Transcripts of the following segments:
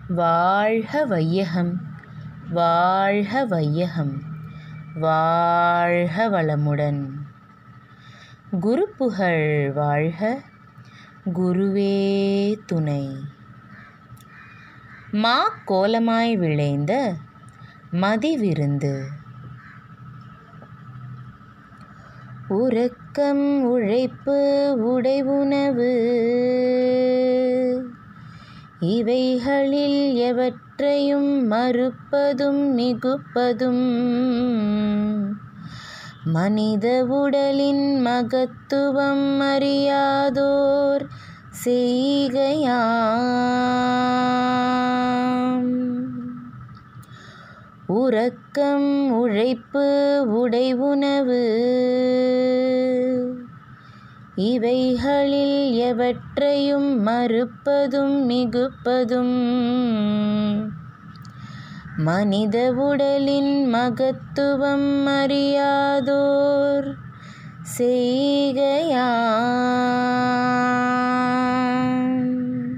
வாழ்க வையகம் வாழ்க வையகம் வாழ்க வளமுடன் குரு புகழ் வாழ்க குருவே துணை மா கோலமாய் விளைந்த மதிவிருந்து உறக்கம் உழைப்பு உடை உணவு இவைகளில் எவற்றையும் மறுப்பதும் மிகுப்பதும் மனித உடலின் மகத்துவம் அறியாதோர் செய்கையாம் உறக்கம் உழைப்பு உடை உணவு இவைகளில் எவற்றையும் மறுப்பதும் மிகுப்பதும் மனித உடலின் மகத்துவம் அறியாதோர் செய்கையாம்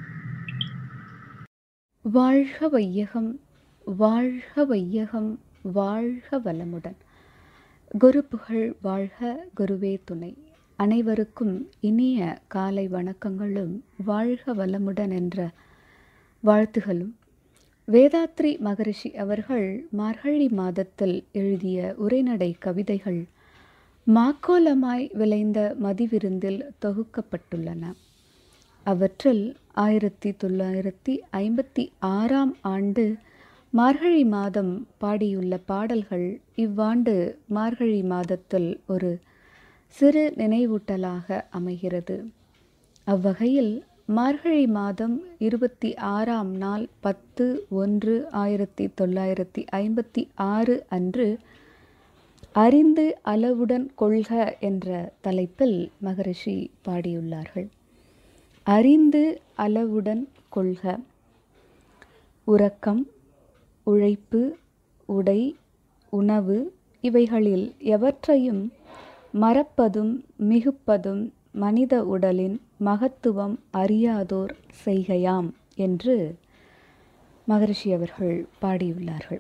வாழ்க வையகம் வாழ்க வையகம் வாழ்க வளமுடன் குரு புகழ் வாழ்க குருவே துணை அனைவருக்கும் இனிய காலை வணக்கங்களும் வாழ்க வளமுடன் என்ற வாழ்த்துகளும் வேதாத்ரி மகரிஷி அவர்கள் மார்கழி மாதத்தில் எழுதிய உரைநடை கவிதைகள் மாக்கோலமாய் விளைந்த மதிவிருந்தில் தொகுக்கப்பட்டுள்ளன அவற்றில் ஆயிரத்தி தொள்ளாயிரத்தி ஐம்பத்தி ஆறாம் ஆண்டு மார்கழி மாதம் பாடியுள்ள பாடல்கள் இவ்வாண்டு மார்கழி மாதத்தில் ஒரு சிறு நினைவூட்டலாக அமைகிறது அவ்வகையில் மார்கழி மாதம் இருபத்தி ஆறாம் நாள் பத்து ஒன்று ஆயிரத்தி தொள்ளாயிரத்தி ஐம்பத்தி ஆறு அன்று அறிந்து அளவுடன் கொள்க என்ற தலைப்பில் மகரிஷி பாடியுள்ளார்கள் அறிந்து அளவுடன் கொள்க உறக்கம் உழைப்பு உடை உணவு இவைகளில் எவற்றையும் மறப்பதும் மிகுப்பதும் மனித உடலின் மகத்துவம் அறியாதோர் செய்கையாம் என்று மகரிஷி அவர்கள் பாடியுள்ளார்கள்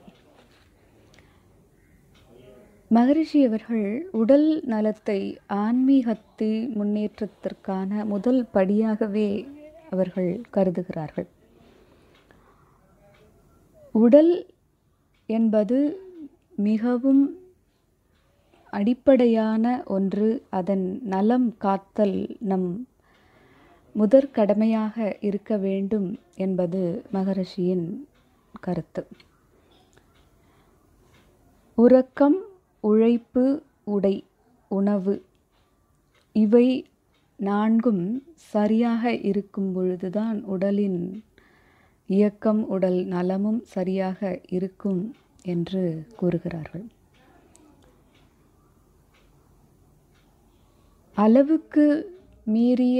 மகரிஷி அவர்கள் உடல் நலத்தை ஆன்மீகத்தை முன்னேற்றத்திற்கான முதல் படியாகவே அவர்கள் கருதுகிறார்கள் உடல் என்பது மிகவும் அடிப்படையான ஒன்று அதன் நலம் காத்தல் நம் முதற் கடமையாக இருக்க வேண்டும் என்பது மகரிஷியின் கருத்து உறக்கம் உழைப்பு உடை உணவு இவை நான்கும் சரியாக இருக்கும் பொழுதுதான் உடலின் இயக்கம் உடல் நலமும் சரியாக இருக்கும் என்று கூறுகிறார்கள் அளவுக்கு மீறிய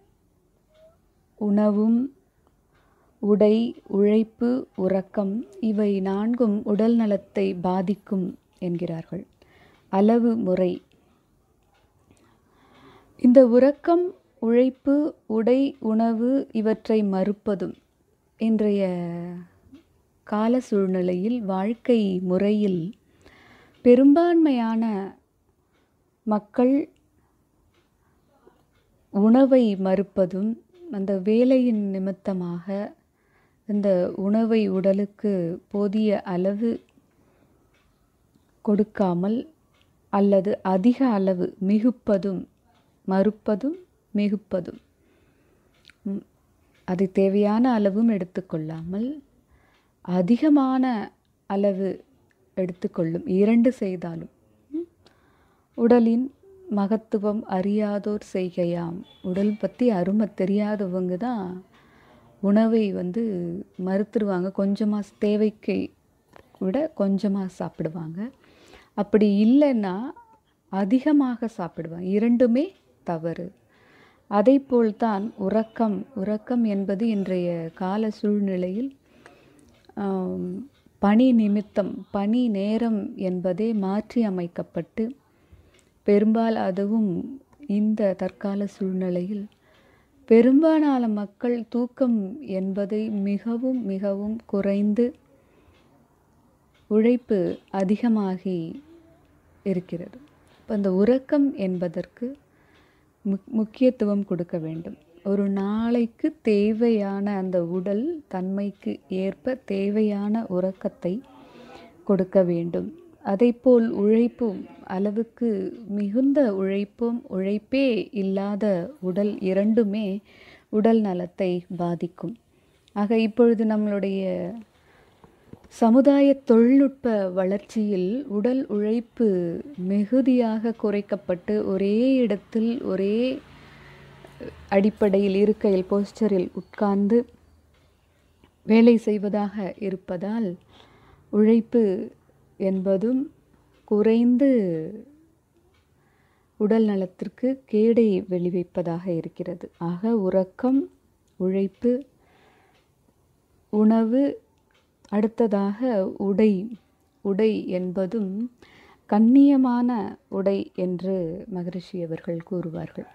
உணவும் உடை உழைப்பு உறக்கம் இவை நான்கும் உடல் நலத்தை பாதிக்கும் என்கிறார்கள் அளவு முறை இந்த உறக்கம் உழைப்பு உடை உணவு இவற்றை மறுப்பதும் இன்றைய கால சூழ்நிலையில் வாழ்க்கை முறையில் பெரும்பான்மையான மக்கள் உணவை மறுப்பதும் அந்த வேலையின் நிமித்தமாக இந்த உணவை உடலுக்கு போதிய அளவு கொடுக்காமல் அல்லது அதிக அளவு மிகுப்பதும் மறுப்பதும் மிகுப்பதும் ம், அது தேவையான அளவும் எடுத்துக்கொள்ளாமல் அதிகமான அளவு எடுத்துக்கொள்ளும் இரண்டு செய்தாலும் ம், உடலின் மகத்துவம் அறியாதோர் செய்கையாம் உடல் பற்றி அருமை தெரியாதவங்க தான் உணவை வந்து மறுத்துருவாங்க கொஞ்சமாக தேவைக்கு விட கொஞ்சமாக சாப்பிடுவாங்க அப்படி இல்லைன்னா அதிகமாக சாப்பிடுவாங்க இரண்டுமே தவறு அதைப்போல்தான் உறக்கம் உறக்கம் என்பது இன்றைய கால சூழ்நிலையில் ஆம், பணி நிமித்தம் பணி நேரம் என்பதே மாற்றி அமைக்கப்பட்டு பெரும்பால் அதுவும் இந்த தற்கால சூழ்நிலையில் பெரும்பாலான மக்கள் தூக்கம் என்பதை மிகவும் மிகவும் குறைந்து உழைப்பு அதிகமாகி இருக்கிறது இப்போ அந்த உறக்கம் என்பதற்கு முக் முக்கியத்துவம் கொடுக்க வேண்டும் ஒரு நாளைக்கு தேவையான அந்த உடல் தன்மைக்கு ஏற்ப தேவையான உறக்கத்தை கொடுக்க வேண்டும் அதைப்போல் உழைப்பும் அளவுக்கு மிகுந்த உழைப்பும் உழைப்பே இல்லாத உடல் இரண்டுமே உடல் நலத்தை பாதிக்கும் ஆக இப்பொழுது நம்மளுடைய சமுதாய தொழில்நுட்ப வளர்ச்சியில் உடல் உழைப்பு மிகுதியாக குறைக்கப்பட்டு ஒரே இடத்தில் ஒரே அடிப்படையில் இருக்கையில் போஸ்டரில் உட்கார்ந்து வேலை செய்வதாக இருப்பதால் உழைப்பு என்பதும் குறைந்து உடல் நலத்திற்கு கேடை விளைவிப்பதாக இருக்கிறது ஆக உறக்கம் உழைப்பு உணவு அடுத்ததாக உடை உடை என்பதும் கண்ணியமான உடை என்று மகரிஷி அவர்கள் கூறுவார்கள்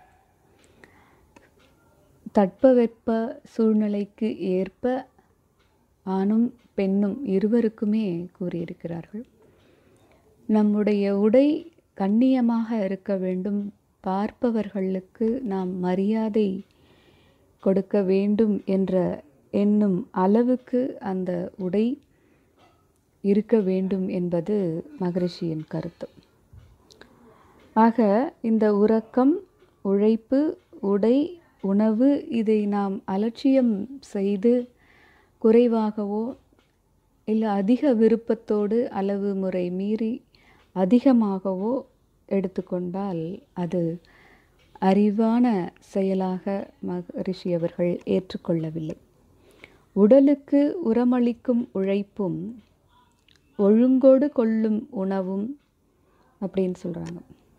தட்பவெப்ப சூழ்நிலைக்கு ஏற்ப ஆணும் பெண்ணும் இருவருக்குமே கூறியிருக்கிறார்கள் நம்முடைய உடை கண்ணியமாக இருக்க வேண்டும் பார்ப்பவர்களுக்கு நாம் மரியாதை கொடுக்க வேண்டும் என்ற என்னும் அளவுக்கு அந்த உடை இருக்க வேண்டும் என்பது மகரிஷியின் கருத்து ஆக இந்த உறக்கம் உழைப்பு உடை உணவு இதை நாம் அலட்சியம் செய்து குறைவாகவோ இல்லை அதிக விருப்பத்தோடு அளவு முறை மீறி அதிகமாகவோ எடுத்துக்கொண்டால் அது அறிவான செயலாக மகரிஷி அவர்கள் ஏற்றுக்கொள்ளவில்லை உடலுக்கு உரமளிக்கும் உழைப்பும் ஒழுங்கோடு கொள்ளும் உணவும் அப்படின்னு சொல்கிறாங்க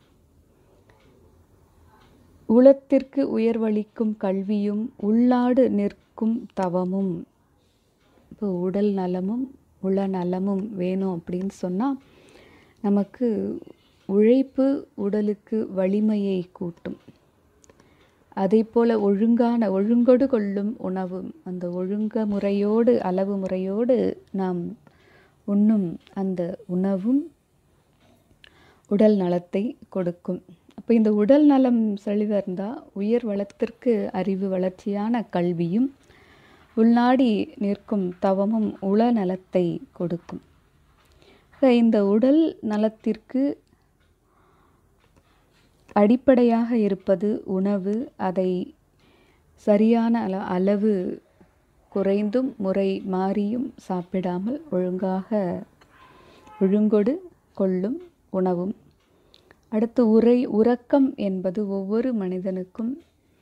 உளத்திற்கு உயர்வளிக்கும் கல்வியும் உள்ளாடு நிற்கும் தவமும் இப்போ உடல் நலமும் உள நலமும் வேணும் அப்படின்னு சொன்னால் நமக்கு உழைப்பு உடலுக்கு வலிமையை கூட்டும் அதே போல் ஒழுங்கான ஒழுங்கொடு கொள்ளும் உணவும் அந்த ஒழுங்க முறையோடு அளவு முறையோடு நாம் உண்ணும் அந்த உணவும் உடல் நலத்தை கொடுக்கும் அப்போ இந்த உடல் நலம் செழிவந்தால் உயர் வளத்திற்கு அறிவு வளர்ச்சியான கல்வியும் உள்நாடி நிற்கும் தவமும் உள நலத்தை கொடுக்கும் இந்த உடல் நலத்திற்கு அடிப்படையாக இருப்பது உணவு அதை சரியான அள அளவு குறைந்தும் முறை மாறியும் சாப்பிடாமல் ஒழுங்காக ஒழுங்கொடு கொள்ளும் உணவும் அடுத்து உரை உறக்கம் என்பது ஒவ்வொரு மனிதனுக்கும்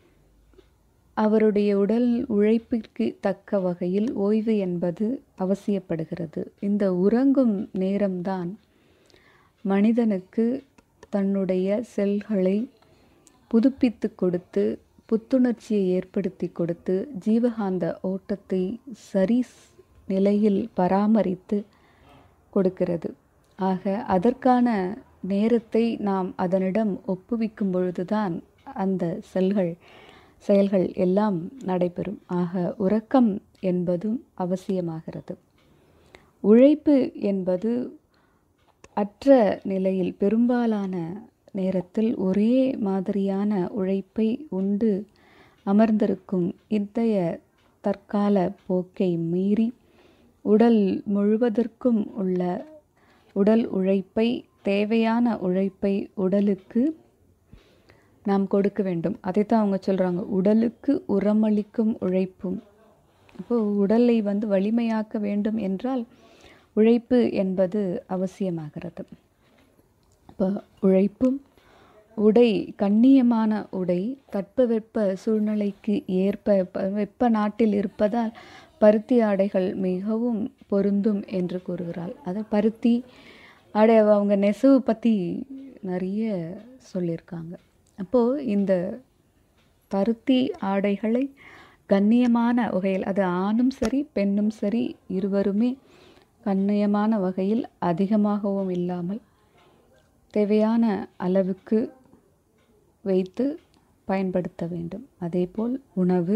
அவருடைய உடல் உழைப்பிற்கு தக்க வகையில் ஓய்வு என்பது அவசியப்படுகிறது இந்த உறங்கும் நேரம்தான் மனிதனுக்கு தன்னுடைய செல்களை புதுப்பித்து கொடுத்து புத்துணர்ச்சியை ஏற்படுத்தி கொடுத்து ஜீவகாந்த ஓட்டத்தை சரி நிலையில் பராமரித்து கொடுக்கிறது ஆக அதற்கான நேரத்தை நாம் அதனிடம் ஒப்புவிக்கும் பொழுதுதான் அந்த செல்கள் செயல்கள் எல்லாம் நடைபெறும் ஆக உறக்கம் என்பதும் அவசியமாகிறது உழைப்பு என்பது அற்ற நிலையில் பெரும்பாலான நேரத்தில் ஒரே மாதிரியான உழைப்பை உண்டு அமர்ந்திருக்கும் இத்தகைய தற்கால போக்கை மீறி உடல் முழுவதற்கும் உள்ள உடல் உழைப்பை தேவையான உழைப்பை உடலுக்கு நாம் கொடுக்க வேண்டும் அதைத்தான் அவங்க சொல்கிறாங்க உடலுக்கு உரமளிக்கும் உழைப்பும் அப்போது உடலை வந்து வலிமையாக்க வேண்டும் என்றால் உழைப்பு என்பது அவசியமாகிறது இப்போ உழைப்பும் உடை கண்ணியமான உடை தட்பவெப்ப சூழ்நிலைக்கு ஏற்ப வெப்ப நாட்டில் இருப்பதால் பருத்தி ஆடைகள் மிகவும் பொருந்தும் என்று கூறுகிறாள் அது பருத்தி ஆடை அவங்க நெசவு பற்றி நிறைய சொல்லியிருக்காங்க அப்போது இந்த பருத்தி ஆடைகளை கண்ணியமான வகையில் அது ஆணும் சரி பெண்ணும் சரி இருவருமே கண்ணியமான வகையில் அதிகமாகவும் இல்லாமல் தேவையான அளவுக்கு வைத்து பயன்படுத்த வேண்டும் அதேபோல் உணவு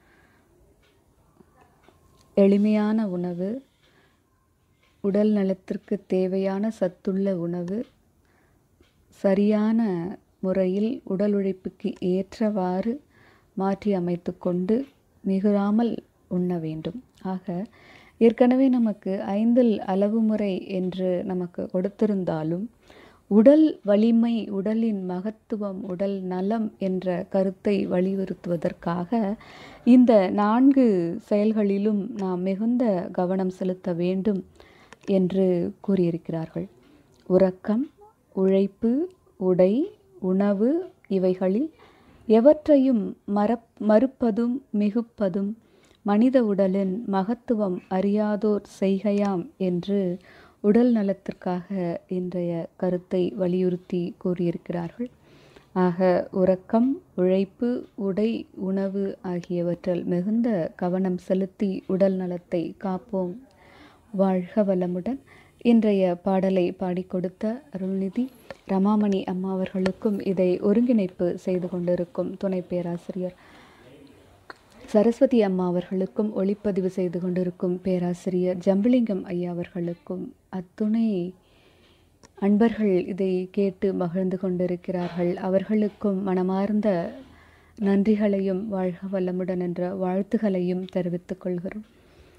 எளிமையான உணவு உடல் நலத்திற்கு தேவையான சத்துள்ள உணவு சரியான முறையில் உடல் உழைப்புக்கு ஏற்றவாறு மாற்றி அமைத்து கொண்டு மிகுறாமல் உண்ண வேண்டும் ஆக ஏற்கனவே நமக்கு ஐந்தில் அளவு முறை என்று நமக்கு கொடுத்திருந்தாலும் உடல் வலிமை உடலின் மகத்துவம் உடல் நலம் என்ற கருத்தை வலியுறுத்துவதற்காக இந்த நான்கு செயல்களிலும் நாம் மிகுந்த கவனம் செலுத்த வேண்டும் என்று கூறியிருக்கிறார்கள் உறக்கம் உழைப்பு உடை உணவு இவைகளில் எவற்றையும் மறப் மறுப்பதும் மிகுப்பதும் மனித உடலின் மகத்துவம் அறியாதோர் செய்கையாம் என்று உடல் நலத்திற்காக இன்றைய கருத்தை வலியுறுத்தி கூறியிருக்கிறார்கள் ஆக உறக்கம் உழைப்பு உடை உணவு ஆகியவற்றில் மிகுந்த கவனம் செலுத்தி உடல் நலத்தை காப்போம் வாழ்க வளமுடன் இன்றைய பாடலை பாடிக் கொடுத்த அருள்நிதி ரமாமணி அம்மா அவர்களுக்கும் இதை ஒருங்கிணைப்பு செய்து கொண்டிருக்கும் துணை பேராசிரியர் சரஸ்வதி அம்மா அவர்களுக்கும் ஒளிப்பதிவு செய்து கொண்டிருக்கும் பேராசிரியர் ஜம்புலிங்கம் ஐயா அவர்களுக்கும் அத்துணை அன்பர்கள் இதை கேட்டு மகிழ்ந்து கொண்டிருக்கிறார்கள் அவர்களுக்கும் மனமார்ந்த நன்றிகளையும் வாழ்க வளமுடன் என்ற வாழ்த்துகளையும் தெரிவித்துக் கொள்கிறோம்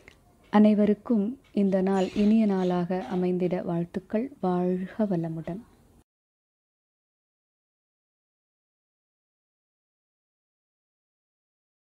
அனைவருக்கும் இந்த நாள் இனிய நாளாக அமைந்திட வாழ்த்துக்கள் வாழ்க வளமுடன்